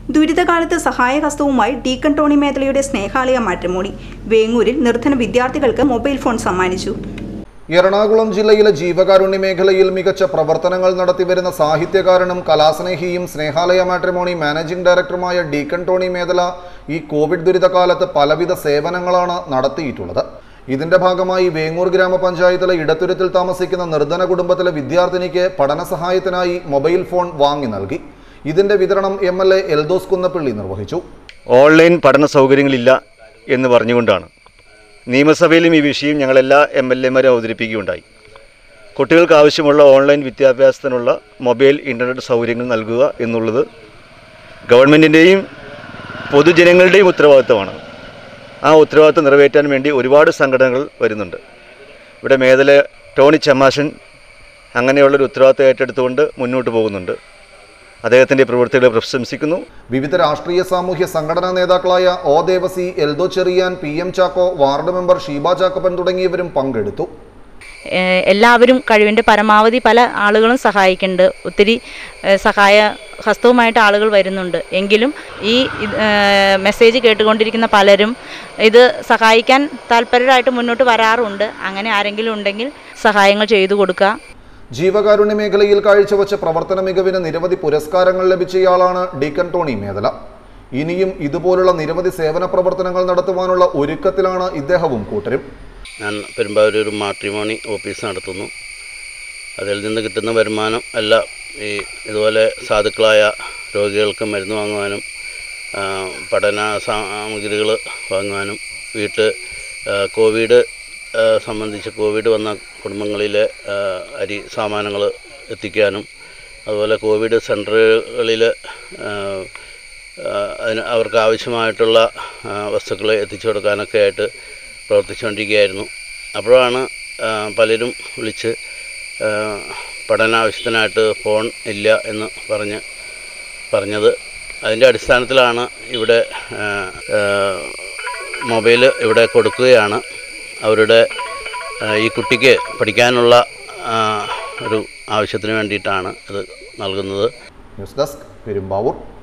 ദുരിതകാലത്ത് സഹായഹസ്തവുമായി deacon Tony മേഖലയുടെ Snehalaya matrimony വേങ്ങൂരിൽ നിർധന വിദ്യാർത്ഥികൾക്ക് മൊബൈൽ ഫോൺ സമ്മാനിച്ചു എറണാകുളം ജില്ലയിലെ ജീവകാരുണ്യ മേഖലയിൽ മികച്ച പ്രവർത്തനങ്ങൾ നടത്തിവരുന്ന സാഹിത്യകാരനും കലാസ്നേഹിയും സ്നേഹാലയ മാട്രിമോണി മാനേജിംഗ് ഡയറക്ടറുമായ ഡീക്കൺ ടോണി മേഖല ഈ കോവിഡ് ദുരിതകാലത്ത് പലവിധ സേവനങ്ങളാണ് നടത്തിയിട്ടുള്ളത് ഇതിന്റെ ഭാഗമായി വേങ്ങൂർ ഗ്രാമപഞ്ചായത്തിലെ ഇടത്തുരുത്തിൽ താമസിക്കുന്ന നിർധന കുടുംബത്തിലെ വിദ്യാർത്ഥിനിക്ക് പഠന സഹായത്തിനായി മൊബൈൽ ഫോൺ വാങ്ങി നൽകി ഇതിന്റെ വിതരണം M L A Eldhose Kunnappilly നിർവഹിച്ചു ഓൺലൈൻ പഠന സൗകര്യങ്ങളില്ല എന്ന് പറഞ്ഞുകൊണ്ടാണ് നിയമസഭയിലും ഈ വിഷയം ഞങ്ങളെല്ലാ എം എൽ എമാരും അവതരിപ്പിക്കുകയുണ്ടായി കുട്ടികൾക്ക് ആവശ്യമുള്ള ഓൺലൈൻ വിദ്യാഭ്യാസത്തിനുള്ള മൊബൈൽ ഇൻ്റർനെറ്റ് സൗകര്യങ്ങൾ നൽകുക എന്നുള്ളത് ഗവൺമെൻറ്റിൻ്റെയും പൊതുജനങ്ങളുടെയും ഉത്തരവാദിത്തമാണ് ആ ഉത്തരവാദിത്തം നിറവേറ്റാൻ വേണ്ടി ഒരുപാട് സംഘടനകൾ വരുന്നുണ്ട് ഇവിടെ മേഖല ടോണി ചമാശൻ അങ്ങനെയുള്ളൊരു ഉത്തരവാദിത്തം ഏറ്റെടുത്തുകൊണ്ട് മുന്നോട്ട് പോകുന്നുണ്ട് അദ്ദേഹത്തിൻ്റെ പ്രവൃത്തികളെ പ്രശംസിക്കുന്നു വിവിധ രാഷ്ട്രീയ സാമൂഹ്യ സംഘടനാ നേതാക്കളായ O Devasi Eldho Cheriyan P M Chacko ward member Sheeba Chackappan തുടങ്ങിയവരും പങ്കെടുത്തു ഏഹ് എല്ലാവരും കഴിവിൻ്റെ പരമാവധി പല ആളുകളും സഹായിക്കുന്നുണ്ട് ഒത്തിരി ഏഹ് സഹായ ഹസ്തവുമായിട്ട് ആളുകൾ വരുന്നുണ്ട് എങ്കിലും ഈ ഇത്, ഏഹ് മെസ്സേജ് കേട്ടുകൊണ്ടിരിക്കുന്ന പലരും ഇത് സഹായിക്കാൻ താല്പര്യരായിട്ട് മുന്നോട്ട് വരാറുണ്ട് അങ്ങനെ ആരെങ്കിലും ഉണ്ടെങ്കിൽ സഹായങ്ങൾ ചെയ്തു കൊടുക്കുക ജീവകാരുണ്യ മേഖലയിൽ കാഴ്ചവെച്ച പ്രവർത്തന മികവിന് നിരവധി പുരസ്കാരങ്ങൾ ലഭിച്ചയാളാണ് ഡീക്കൻ ടോണി മേഖല ഇനിയും ഇതുപോലുള്ള നിരവധി സേവന പ്രവർത്തനങ്ങൾ നടത്തുവാനുള്ള ഒരുക്കത്തിലാണ് ഇദ്ദേഹവും കൂട്ടരും ഞാൻ പെരുമ്പാവൂർ ഒരു മാട്രിമോണി ഓഫീസ് നടത്തുന്നു അതിൽ നിന്ന് കിട്ടുന്ന വരുമാനം എല്ലാം ഈ ഇതുപോലെ സാധുക്കളായ രോഗികൾക്ക് മരുന്ന് വാങ്ങുവാനും ആ, പഠന സാമഗ്രികൾ വാങ്ങുവാനും വീട്ട് ആ, കോവിഡ് ആ, സംബന്ധിച്ച് കോവിഡ് വന്ന കുടുംബങ്ങളിലെ ആ, അരി സാമാനങ്ങൾ എത്തിക്കാനും അതുപോലെ കോവിഡ് സെൻറ്ററുകളിൽ അതിന് അവർക്ക് ആവശ്യമായിട്ടുള്ള വസ്തുക്കൾ എത്തിച്ചു കൊടുക്കാനൊക്കെ ആയിട്ട് പ്രവർത്തിച്ചുകൊണ്ടിരിക്കുകയായിരുന്നു അപ്പോഴാണ് ആ, പലരും വിളിച്ച് ആ, പഠനാവശ്യത്തിനായിട്ട് ഫോൺ ഇല്ല എന്ന് പറഞ്ഞ് പറഞ്ഞത് അതിൻ്റെ അടിസ്ഥാനത്തിലാണ് ഇവിടെ മൊബൈൽ ഇവിടെ കൊടുക്കുകയാണ് അവരുടെ ആ, ഈ കുട്ടിക്ക് പഠിക്കാനുള്ള ആ, ഒരു ആവശ്യത്തിന് വേണ്ടിയിട്ടാണ് ഇത് നൽകുന്നത് ന്യൂസ് ഡെസ്ക് പെരുമ്പാവൂർ